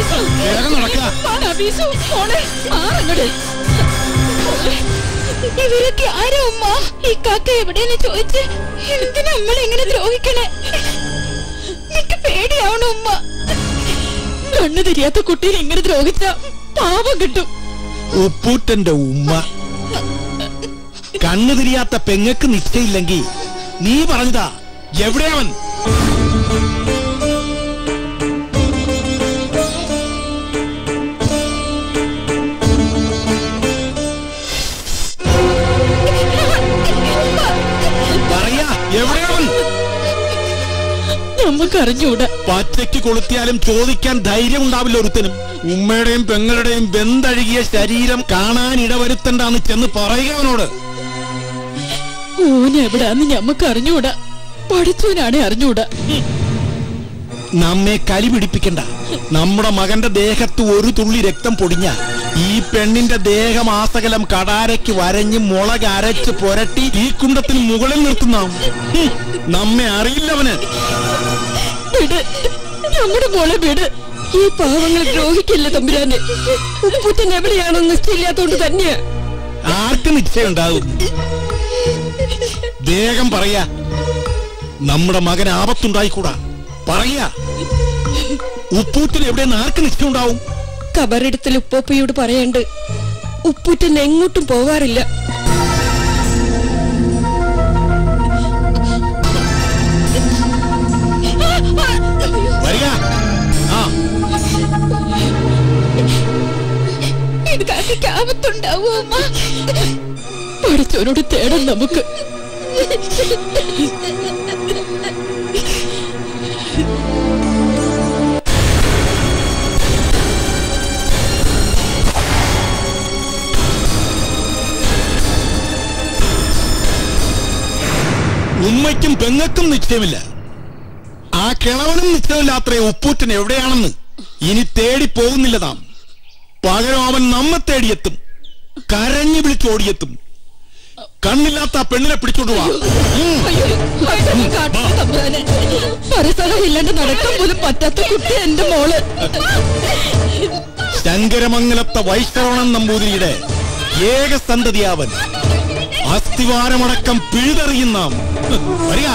വേഗം നടക്കുക നബീസു, മോളെ, മാറങ്ങട്. മോളെ, ഇവരൊക്കെ ആരാ ഉമ്മ ഈ കാക്ക എവിടെയെന്ന് ചോദിച്ച് എന്തിനാ നമ്മൾ ഇങ്ങനെ ദ്രോഹിക്കണേ എനിക്ക് പേടിയാവണം ഉമ്മ കണ്ണു തിരിയാത്ത കുട്ടീനെ ഇങ്ങനെ ദ്രോഹിച്ച പാപം കിട്ടും ഉപ്പൂറ്റന്റെ ഉമ്മ കണ്ണു തിരിയാത്ത പെങ്ങക്ക് നിശ്ചയില്ലെങ്കിൽ നീ പറഞ്ഞതാ എവിടെയാവൻ പറയാ എവിടെയാവൻ നമുക്ക് അറിഞ്ഞൂടാ പച്ചയ്ക്ക് കൊളുത്തിയാലും ചോദിക്കാൻ ധൈര്യം ഉണ്ടാവില്ല ഒരുത്തനും ഉമ്മയുടെയും പെങ്ങളുടെയും വെന്തഴുകിയ ശരീരം കാണാൻ ഇടവരുത്തണ്ടാന്ന് ചെന്ന് പറയുക അവനോട് ഓൻ എവിടാന്ന് ഞമ്മക്ക് അറിഞ്ഞൂടാ പഠിച്ചവനാണെ അറിഞ്ഞൂടാ നമ്മെ കലി പിടിപ്പിക്കണ്ട നമ്മുടെ മകന്റെ ദേഹത്ത് ഒരു തുള്ളി രക്തം പൊടിഞ്ഞ ഈ പെണ്ണിന്റെ ദേഹമാസകലം കടാരയ്ക്ക് വരഞ്ഞ് മുളക് അരച്ച് പുരട്ടി ഈ കുണ്ടത്തിന് മുകളിൽ നിർത്തുന്ന നമ്മെ അറിയില്ലവന് വിട് നമ്മുടെ മോളെ വിട് ഈ പാവങ്ങളെ ദ്രോഹിക്കില്ല തമ്പുരാന് ഉപ്പുറ്റൻ എവിടെയാണെന്ന് നിശ്ചയില്ലാത്തോണ്ട് തന്നെയാ ആർക്ക് നിശ്ചയുണ്ടാകും വേഗം പറയാ നമ്മുടെ മകൻ ആപത്തുണ്ടായിക്കൂടാ പറയാ ഉപ്പൂറ്റിന് എവിടെയെന്ന് ആർക്ക് നിശ്ചയുണ്ടാവും കബറിടത്തിൽ ഉപ്പോപ്പയോട് പറയണ്ട് ഉപ്പുറ്റൻ എങ്ങോട്ടും പോവാറില്ല വരിക ആ ഇത് കാക്കയ്ക്ക് ആപത്തുണ്ടാവോ അമ്മ പഠിച്ചവനോട് തേടാം നമുക്ക് ഉമ്മയ്ക്കും പെങ്ങൾക്കും നിശ്ചയമില്ല ആ കിളവനും നിശ്ചയമില്ലാത്രേ ഉപ്പൂറ്റൻ എവിടെയാണെന്ന് ഇനി തേടി പോകുന്നില്ല നാം പകരം അവൻ നമ്മെ തേടിയെത്തും കരഞ്ഞു വിളിച്ചോടിയെത്തും കണ്ണില്ലാത്ത ആ പെണ്ണിനെ പിടിച്ചോണ്ട് പോവാ ഉം. പരസഹം ഇല്ലാണ്ട് നടക്കാൻ പോലും പറ്റാത്ത കുട്ടി എന്റെ മോള് ശങ്കരമംഗലത്തെ വൈശ്രവണൻ നമ്പൂതിരിയുടെ ഏക സന്തതിയാവൻ അസ്ഥിവാരമടക്കം പിഴുതെറിയും നാം വരിക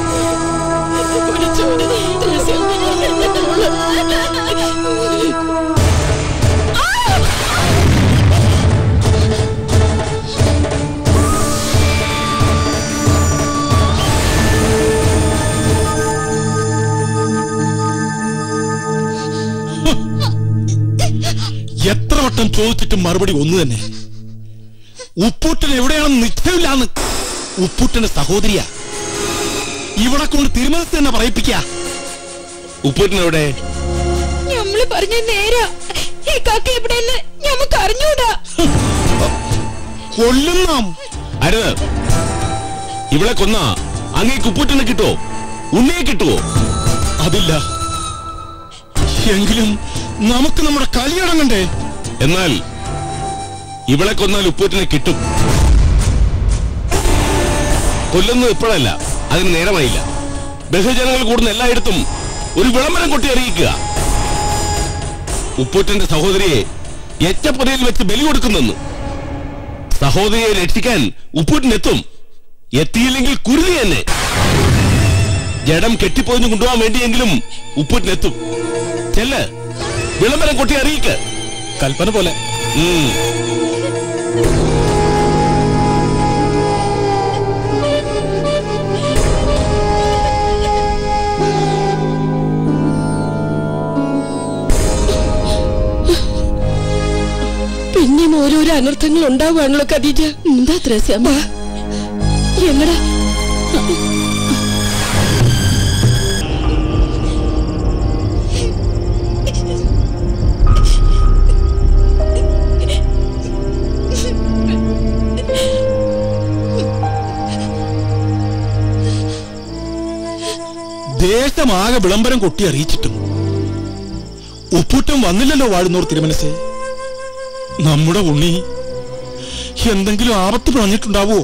എത്ര വട്ടം ചോദിച്ചിട്ടും മറുപടി ഒന്ന് തന്നെ ഉപ്പൂട്ടൻ എവിടെയാണെന്ന് നിശ്ചയമില്ലാന്ന് ഉപ്പൂട്ടന്റെ സഹോദരിയാ ഇവിടെ കൊണ്ട് തിരുമനസ് തന്നെ പറയിപ്പിക്ക ഉപ്പൂട്ടൻ എവിടെ നമ്മള് പറഞ്ഞ നേരാ ഈ കാക്ക എവിടെയെന്ന് ഞമ്മക്ക് അറിഞ്ഞൂടാ കൊല്ലും നാം അരുത് ഇവിടെ കൊന്ന അങ്ങേ കുപ്പൂറ്റിനെ കിട്ടുവോ ഉണ്ണിയെ കിട്ടുവോ അതില്ല എങ്കിലും നമുക്ക് നമ്മുടെ കലിയടങ്ങണ്ടേ എന്നാൽ ഇവളെ കൊന്നാൽ ഉപ്പൂറ്റിനെ കിട്ടും കൊല്ലുന്നത് ഇപ്പോഴല്ല അതിന് നേരമായില്ല ബഹുജനങ്ങൾ കൂടുന്ന എല്ലായിടത്തും ഒരു വിളംബരം കൊട്ടി അറിയിക്കുക ഉപ്പൂറ്റന്റെ സഹോദരിയെ എച്ചപ്പുരയിൽ വെച്ച് ബലി കൊടുക്കുന്നെന്ന് സഹോദരിയെ രക്ഷിക്കാൻ ഉപ്പൂറ്റിനെത്തും എത്തിയില്ലെങ്കിൽ കുരുതി തന്നെ ജഡം കെട്ടിപ്പോയിന്ന് കൊണ്ടുപോകാൻ വേണ്ടിയെങ്കിലും ഉപ്പൂറ്റിനെത്തും ചെല്ല് വിളംബരം കൊട്ടി അറിയിക്ക് കൽപ്പന പോലെ ഉം. പിന്നെയും ഓരോരോ അനർത്ഥങ്ങൾ ഉണ്ടാവുകയാണല്ലോ ഖദീജ എന്താ ത്രസ്യമ്മ എങ്ങടാ ദേശമാകെ വിളംബരം കൊട്ടി അറിയിച്ചിട്ടും ഉപ്പൂറ്റം വന്നില്ലല്ലോ വാഴുന്നോർ തിരുമനസ് നമ്മുടെ ഉണ്ണി എന്തെങ്കിലും ആപത്ത് പറഞ്ഞിട്ടുണ്ടാവോ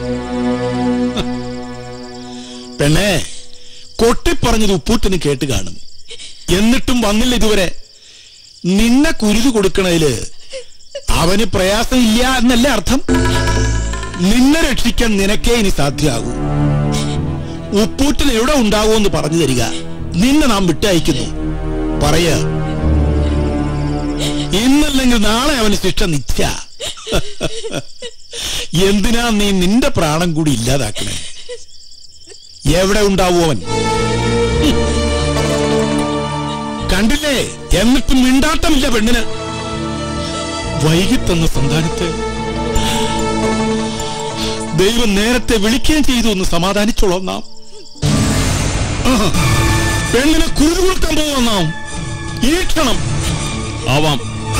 പെണ്ണേ കൊട്ടിപ്പറഞ്ഞത് ഉപ്പൂറ്റന് കേട്ട് കാണും എന്നിട്ടും വന്നില്ല ഇതുവരെ നിന്നെ കുരുതി കൊടുക്കണതില് അവന് പ്രയാസമില്ല എന്നല്ല അർത്ഥം നിന്നെ രക്ഷിക്കാൻ നിനക്കേ ഇനി സാധ്യമാകൂ ഉപ്പൂറ്റൻ എവിടെ ഉണ്ടാകുമെന്ന് പറഞ്ഞു തരിക നിന്നെ നാം വിട്ടയക്കുന്നു പറയ ഇന്നല്ലെങ്കിൽ നാളെ അവന് ശിക്ഷ നിച്ച എന്തിനാ നീ നിന്റെ പ്രാണം കൂടി ഇല്ലാതാക്കണേ എവിടെ ഉണ്ടാവും അവൻ കണ്ടില്ലേ എന്നിട്ടും മിണ്ടാട്ടമില്ല പെണ്ണിന് വൈകിട്ടെന്ന സന്താനത്തെ ദൈവം നേരത്തെ വിളിക്കുകയും ചെയ്തു എന്ന് സമാധാനിച്ചോളാം നാം ആഹാ. പെണ്ണിനെ കുരുതി കൊടുക്കാൻ പോവാം നാം ഈ ക്ഷണം ആവാം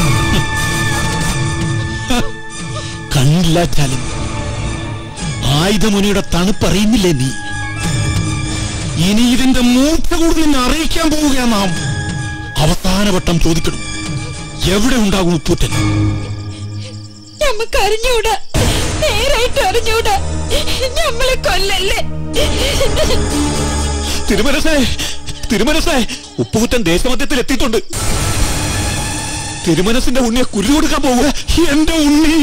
കണ്ണില്ലാച്ചാലും ആയുധമുനിയുടെ തണുപ്പറിയുന്നില്ലേ നീ ഇനി ഇതിന്റെ മൂർച്ച കൂടി നിന്നെ അറിയിക്കാൻ പോവുകയാണ് നാം അവസാനവട്ടം ചോദിക്കണം എവിടെ ഉണ്ടാകും ഉപ്പൂറ്റൻ നമുക്ക് അറിഞ്ഞൂടാ നേരായിട്ട് അറിഞ്ഞൂടാ നമ്മളെ കൊല്ലല്ലേ തിരുമനസേ തിരുമനസേ ഉപ്പുകുറ്റൻ ദേശമധ്യത്തിൽ എത്തിയിട്ടുണ്ട് തിരുമനസിന്റെ ഉണ്ണിയെ കുരു കൊടുക്കാൻ പോവുക എന്റെ ഉണ്ണി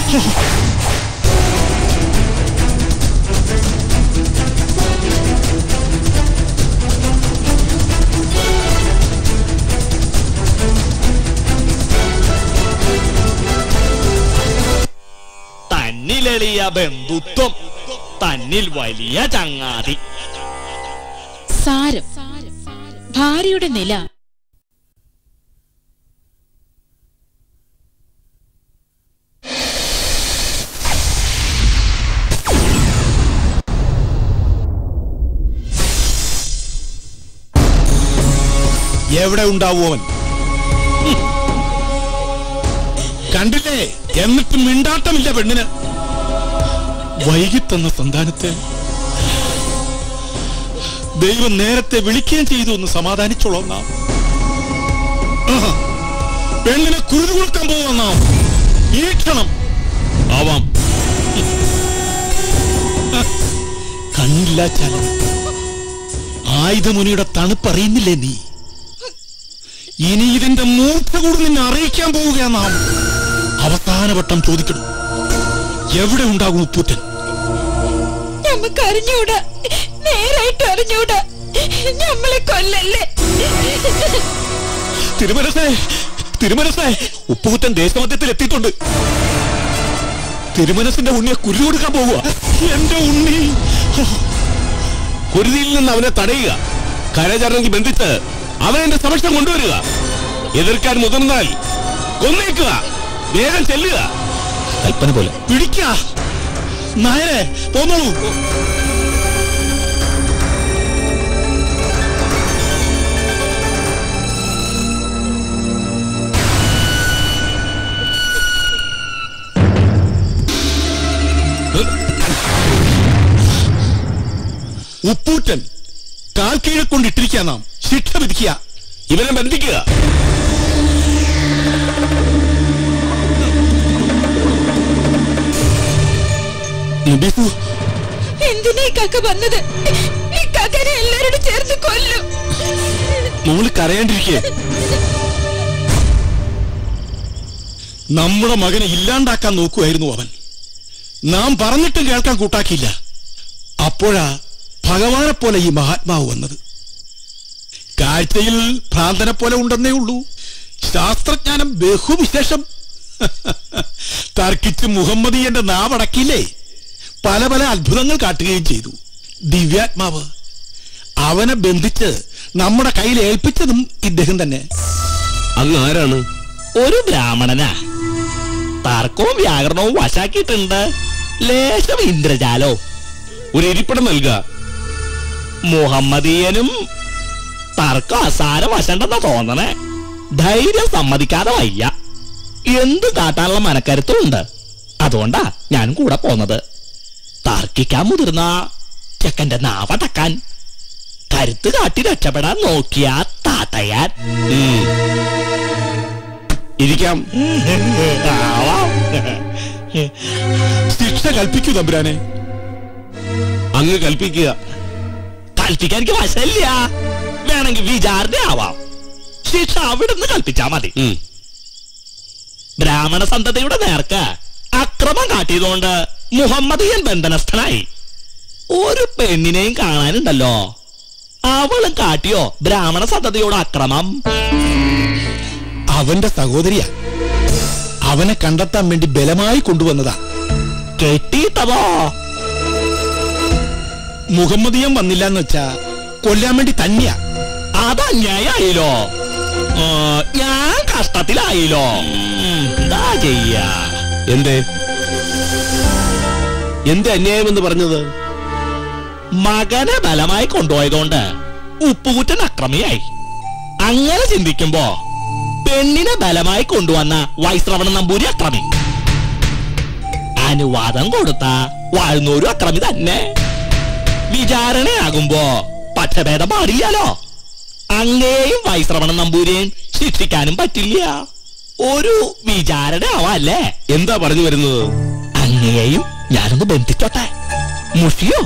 തന്നിലെളിയ ബന്ധുത്വം തന്നിൽ വലിയ ചങ്ങാതി സാരം ഭാര്യയുടെ നില എവിടെ ഉണ്ടാവും അവൻ ഹും. കണ്ടില്ലേ എന്നിട്ടും മിണ്ടാട്ടമില്ല പെണ്ണിന് വൈകിട്ടെന്ന സന്താനത്തെ ദൈവം നേരത്തെ വിളിക്കുകയും ചെയ്തു എന്ന് സമാധാനിച്ചോളാം നാം ആഹാ. പെണ്ണിനെ കുരുതി കൊടുക്കാൻ പോവാം നാം ഈ ക്ഷണം ആവാം കണ്ണില്ലാച്ചാലും ആയുധമുനിയുടെ തണുപ്പറിയുന്നില്ലേ നീ ഇനി ഇതിന്റെ മൂർച്ച കൂടി നിന്നെ അറിയിക്കാൻ പോവുകയാണ് നാം അവസാനവട്ടം ചോദിക്കണം എവിടെ ഉണ്ടാകും ഉപ്പൂറ്റൻ നമുക്ക് അറിഞ്ഞൂടാ നേരായിട്ട് അറിഞ്ഞൂടാ നമ്മളെ കൊല്ലല്ലേ തിരുമനസേ തിരുമനസേ ഉപ്പുകുറ്റൻ ദേശമധ്യത്തിൽ എത്തിയിട്ടുണ്ട് തിരുമനസിന്റെ ഉണ്ണിയെ കുരു കൊടുക്കാൻ പോവുക എന്റെ ഉണ്ണി കുരുതിയിൽ നിന്ന് അവനെ തടയുക കരചരണയ്ക്ക് ബന്ധിച്ച് അവനെ എന്റെ സമക്ഷം കൊണ്ടുവരിക എതിർക്കാൻ മുതിർന്നാൽ കൊന്നേക്കുക വേഗം ചെല്ലുക കൽപ്പന പോലെ പിടിക്ക നായരെ പോന്നോളൂ ഉപ്പൂറ്റൻ കാൽ കീഴെ കൊണ്ടിട്ടിരിക്കുക നാം ശിക്ഷ വിധിക്കുക ഇവനെ ബന്ധിക്കുക നബീസു എന്തിനാ ഈ കാക്ക വന്നത് ഈ കാക്കനെ എല്ലാരോടും ചേർന്ന് കൊല്ലും മോള് കരയാണ്ടിരിക്കേ നമ്മുടെ മകനെ ഇല്ലാണ്ടാക്കാൻ നോക്കുമായിരുന്നു അവൻ നാം പറഞ്ഞിട്ടും കേൾക്കാൻ കൂട്ടാക്കിയില്ല അപ്പോഴാ ഭഗവാനെ പോലെ ഈ മഹാത്മാവ് വന്നത് കാഴ്ചയിൽ ഭ്രാന്തനെ പോലെ ഉണ്ടെന്നേ ഉള്ളൂ ശാസ്ത്രജ്ഞാനം ബഹുവിശേഷം തർക്കിച്ച് മുഹമ്മദീയന്റെ നാവടക്കില്ലേ പല പല അത്ഭുതങ്ങൾ കാട്ടുകയും ചെയ്തു ദിവ്യാത്മാവ് അവനെ ബന്ധിച്ച് നമ്മുടെ കയ്യിൽ ഏൽപ്പിച്ചതും ഇദ്ദേഹം തന്നെ അങ്ങ് ആരാണ് ഒരു ബ്രാഹ്മണനാ തർക്കവും വ്യാകരണവും വശാക്കിയിട്ടുണ്ട് ലേശം ഇന്ദ്രജാലോ ഒരു ഇരിപ്പിടം നൽകുക മുഹമ്മദീയനും തർക്കം അസാര വശണ്ടെന്നാ തോന്നണേ ധൈര്യം സമ്മതിക്കാതെ വയ്യ എന്ത് കാട്ടാനുള്ള മനക്കരുത്തും ഉണ്ട് അതുകൊണ്ടാ ഞാൻ കൂടെ പോന്നത് തർക്കിക്കാൻ മുതിർന്ന ചെക്കന്റെ നാവടക്കാൻ കരുത്ത് കാട്ടി രക്ഷപ്പെടാൻ നോക്കിയ താത്തയാൻ ഉം. ഇരിക്കാം ആവാം. ശിക്ഷ കൽപ്പിക്കൂ തമ്പുരാനെ അങ്ങ് കൽപ്പിക്കുക കൽപ്പിക്കാൻ എനിക്ക് വശമില്ല വേണമെങ്കിൽ വിചാരണ ആവാം ശിക്ഷ അവിടുന്ന് കൽപ്പിച്ചാ മതി ഉം. ബ്രാഹ്മണ സന്തതിയുടെ നേർക്ക് അക്രമം കാട്ടിയതുകൊണ്ട് മുഹമ്മദിയൻ ബന്ധനസ്ഥനായി ഒരു പെണ്ണിനെയും കാണാനുണ്ടല്ലോ അവളും കാട്ടിയോ ബ്രാഹ്മണ സന്തതിയോട് അക്രമം അവന്റെ സഹോദരിയാ അവനെ കണ്ടെത്താൻ വേണ്ടി ബലമായി കൊണ്ടുവന്നതാ കെട്ടിയിട്ടതോ മുഹമ്മദിയം വന്നില്ല എന്ന് വെച്ചാ കൊല്ലാൻ വേണ്ടി തന്നെയാ അത് അന്യായായില്ലോ ആ, ഞാൻ കഷ്ടത്തിലായില്ലോ ഉം, എന്താ ചെയ്യാ എന്തേ എന്ത് അന്യായമെന്ന് പറഞ്ഞത് മകനെ ബലമായി കൊണ്ടുപോയതുകൊണ്ട് ഉപ്പുകുറ്റൻ അക്രമിയായി അങ്ങനെ ചിന്തിക്കുമ്പോ പെണ്ണിനെ ബലമായി കൊണ്ടുവന്ന വൈശ്രവണ നമ്പൂരി അക്രമി അനുവാദം കൊടുത്ത വാഴുന്നൂരു അക്രമി തന്നെ വിചാരണയാകുമ്പോ പക്ഷഭേദം പാടില്ലാലോ അങ്ങേയും വൈശ്രവണ നമ്പൂരിയെയും ശിക്ഷിക്കാനും പറ്റില്ല ഒരു വിചാരണ ആവാല്ലേ എന്താ പറഞ്ഞു വരുന്നത് അങ്ങയെയും ഞാനൊന്ന് ബന്ധിച്ചോട്ടെ മുഷിയോ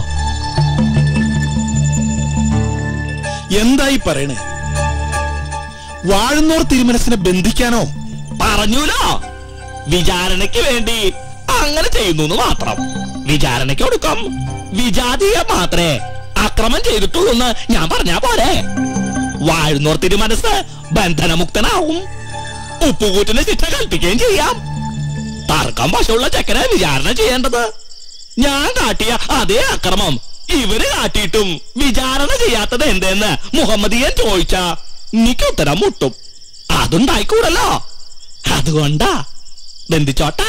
എന്തായി പറയണേ വാഴുന്നോർ തിരുമനസിനെ ബന്ധിക്കാനോ പറഞ്ഞൂലോ വിചാരണയ്ക്ക് വേണ്ടി അങ്ങനെ ചെയ്യുന്നു മാത്രം വിചാരണയ്ക്ക് കൊടുക്കും വിജാതിയെ മാത്രമേ അക്രമം ചെയ്തിട്ടുള്ളൂ എന്ന് ഞാൻ പറഞ്ഞാ പോരെ വാഴുന്നോർ തിരുമനസ് ബന്ധനമുക്തനാവും ഉപ്പുകൂറ്റിന് ശിക്ഷ കൽപ്പിക്കുകയും ചെയ്യാം തർക്കം വശമുള്ള ചെക്കനെ വിചാരണ ചെയ്യേണ്ടത് ഞാൻ കാട്ടിയ അതേ അക്രമം ഇവര് കാട്ടിയിട്ടും വിചാരണ ചെയ്യാത്തത് എന്തെന്ന് മുഹമ്മദിയൻ ചോദിച്ച എനിക്ക് ഉത്തരം മുട്ടും അതുണ്ടായിക്കൂടല്ലോ അതുകൊണ്ടാ ബന്ധിച്ചോട്ടെ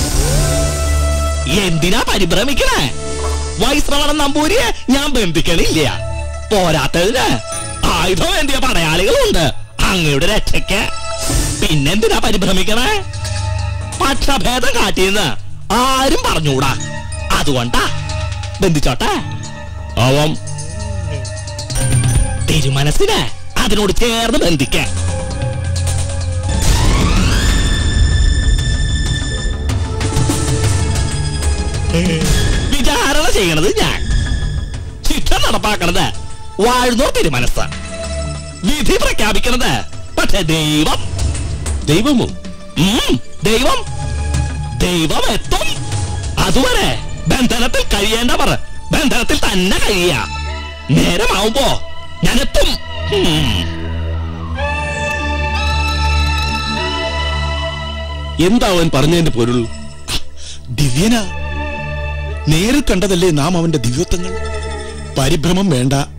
എന്തിനാ പരിഭ്രമിക്കണേ വൈശ്രവണൻ നമ്പൂരിയെ ഞാൻ ബന്ധിക്കണില്ല പോരാത്തതിന് ആയുധം എന്തിയ പടയാളികളുണ്ട് അങ്ങയുടെ രക്ഷയ്ക്ക് പിന്നെന്തിനാ പരിഭ്രമിക്കണേ പക്ഷഭേദം കാട്ടിയെന്ന് ആരും പറഞ്ഞൂടാ അതുകൊണ്ടാ ബന്ധിച്ചോട്ടെ ആവാം തിരുമനസിന് അതിനോട് ചേർന്ന് ബന്ധിക്കാൻ വിചാരണ ചെയ്യണത് ഞാൻ ശിക്ഷ നടപ്പാക്കണത് വാഴുന്നോർ തിരുമനസ് വിധി പ്രഖ്യാപിക്കണത് പക്ഷെ ദൈവം ദൈവമോ ഉം, ദൈവം ദൈവം എത്തും അതുവരെ ബന്ധനത്തിൽ കഴിയേണ്ടവർ ബന്ധനത്തിൽ തന്നെ കഴിയ നേരമാവുമ്പോ ഞാൻ എത്തും ഉം. എന്താ അവൻ പറഞ്ഞതിന്റെ പൊരുൾ ദിവ്യന നേരിൽ കണ്ടതല്ലേ നാം അവന്റെ ദിവ്യത്വങ്ങൾ പരിഭ്രമം വേണ്ട